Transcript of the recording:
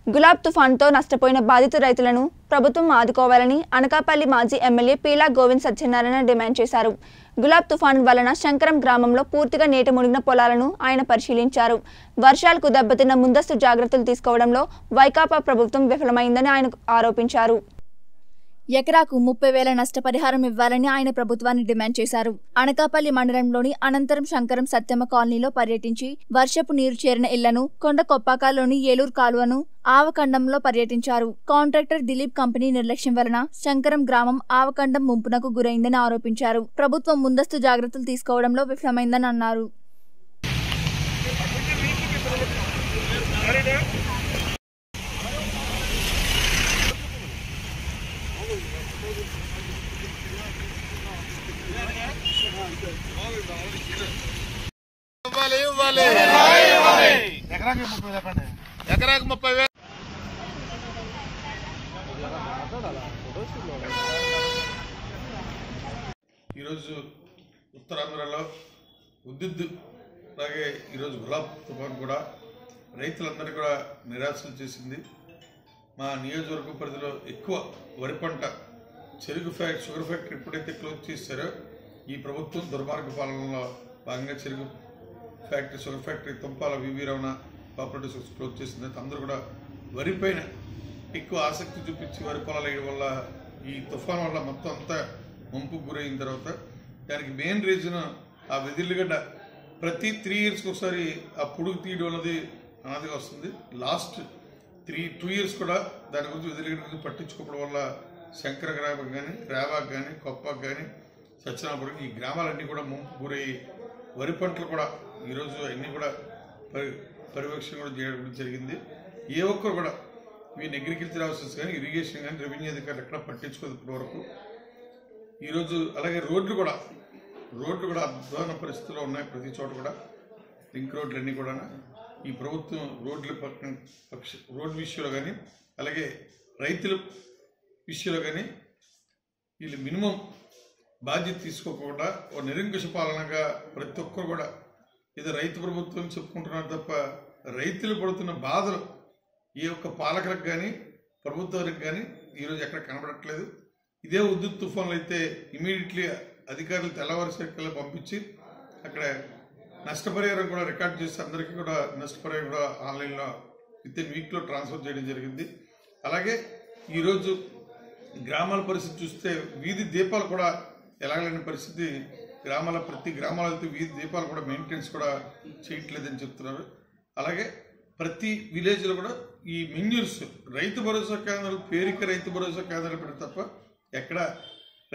గులాబ్ తుఫాన్తో నష్టపోయిన బాధిత రైతులను ప్రభుత్వం ఆదుకోవాలని అనకాపల్లి మాజీ ఎమ్మెల్యే పీలా గోవింద్ సత్యనారాయణ డిమాండ్ చేశారు గులాబ్ తుఫాన్ వలన శంకరం గ్రామంలో పూర్తిగా నీట మునిగిన పొలాలను ఆయన పరిశీలించారు వర్షాలకు దెబ్బతిన్న ముందస్తు జాగ్రత్తలు తీసుకోవడంలో వైకాపా ప్రభుత్వం విఫలమైందని ఆయన ఆరోపించారు ఎకరాకు ముప్పై వేల నష్టపరిహారం ఇవ్వాలని ఆయన ప్రభుత్వాన్ని డిమాండ్ చేశారు అనకాపల్లి మండలంలోని అనంతరం శంకరం సత్యమ్మ కాలనీలో పర్యటించి వర్షపు నీరు చేరిన ఇళ్లను కొండ కొప్పాకాల్లోని ఏలూరు కాలువను ఆవకండంలో పర్యటించారు కాంట్రాక్టర్ దిలీప్ కంపెనీ నిర్లక్ష్యం వలన శంకరం గ్రామం ఆవకండం ముంపునకు గురైందని ఆరోపించారు ప్రభుత్వం ముందస్తు జాగ్రత్తలు తీసుకోవడంలో విఫలమైందని అన్నారు ఇవ్వాలి ఇవ్వాలి ఎకరాకి ముప్పై చెప్పండి ఎకరాకు ముప్పై వేలు ఈరోజు ఉత్తరాంధ్రలో ఉద్యుత్ అలాగే ఈరోజు గులాబ్ తుఫాన్ కూడా రైతులందరినీ కూడా నిరాశలు చేసింది మా నియోజకవర్గం పరిధిలో ఎక్కువ వరి పంట చెరుకు ఫ్యాక్టరీ షుగర్ ఫ్యాక్టరీ ఎప్పుడైతే క్లోజ్ చేశారో ఈ ప్రభుత్వం దుర్మార్గ పాలనలో భాగంగా చెరుకు factory sugar factory Thumpala VV Ramana cooperative society close చేసింది అందరూ కూడా వరి పైన ఎక్కువ ఆసక్తి చూపించి వరి పొలాలు వేయడం వల్ల ఈ తుఫాన్ వల్ల మొత్తం అంతా ముంపు గురైన తర్వాత దానికి మెయిన్ రీజన్ ఆ వెదిల్లిగడ్డ ప్రతి త్రీ ఇయర్స్కి ఒకసారి ఆ పొడుగు తీయడం అన్నది అన్నదిగా వస్తుంది లాస్ట్ త్రీ టూ ఇయర్స్ కూడా దాని గురించి వెదిలిగడ్డ గురించి పట్టించుకోవడం వల్ల శంకర గ్రామం కానీ రేవాక్ కానీ కొప్పకు కానీ సత్యనాపురం ఈ గ్రామాలన్నీ కూడా ముంపు గురయ్యి వరి పంటలు కూడా ఈరోజు అన్నీ కూడా పరి పర్యవేక్షణ కూడా చేయడం జరిగింది ఏ ఒక్కరు కూడా వీని అగ్రికల్చర్ ఆఫీసర్స్ కానీ ఇరిగేషన్ కానీ రెవెన్యూ అధికారులు ఎక్కడ పట్టించుకోదు ఇప్పటి వరకు ఈరోజు అలాగే రోడ్లు కూడా రోడ్లు కూడా అధ్వాన పరిస్థితిలో ఉన్నాయి ప్రతి చోట కూడా లింక్ రోడ్లు అన్నీ కూడా ఈ ప్రభుత్వం రోడ్ల పక్కన పక్ష రోడ్డు విషయంలో కానీ అలాగే రైతుల విషయంలో కానీ వీళ్ళు మినిమం బాధ్యత తీసుకోకుండా ఓ నిరంకుశ పాలనగా ప్రతి ఒక్కరు కూడా ఇది రైతు ప్రభుత్వం చెప్పుకుంటున్నారు తప్ప రైతులు పడుతున్న బాధలు ఏ ఒక్క పాలకులకు కానీ ప్రభుత్వానికి కానీ ఈరోజు ఎక్కడ కనబడట్లేదు ఇదే ఉద్యుత్ తుఫాన్లు అయితే ఇమీడియట్లీ అధికారులు తెల్లవారుసరికల్లా పంపించి అక్కడ నష్టపరిహారం కూడా రికార్డ్ చేసి అందరికీ కూడా నష్టపరిహారం కూడా ఆన్లైన్లో విత్ ఇన్ వీక్లో ట్రాన్స్ఫర్ చేయడం జరిగింది అలాగే ఈరోజు గ్రామాల పరిస్థితి చూస్తే వీధి దీపాలు కూడా ఎలాగలేని పరిస్థితి గ్రామాల ప్రతి గ్రామాల వీధి దీపాలు కూడా మెయింటెనెన్స్ కూడా చేయట్లేదని చెప్తున్నారు అలాగే ప్రతి విలేజ్లో కూడా ఈ మెన్యూర్స్ రైతు భరోసా కేంద్రాలు పేరిక రైతు భరోసా కేంద్రాలు పెడితే తప్ప ఎక్కడ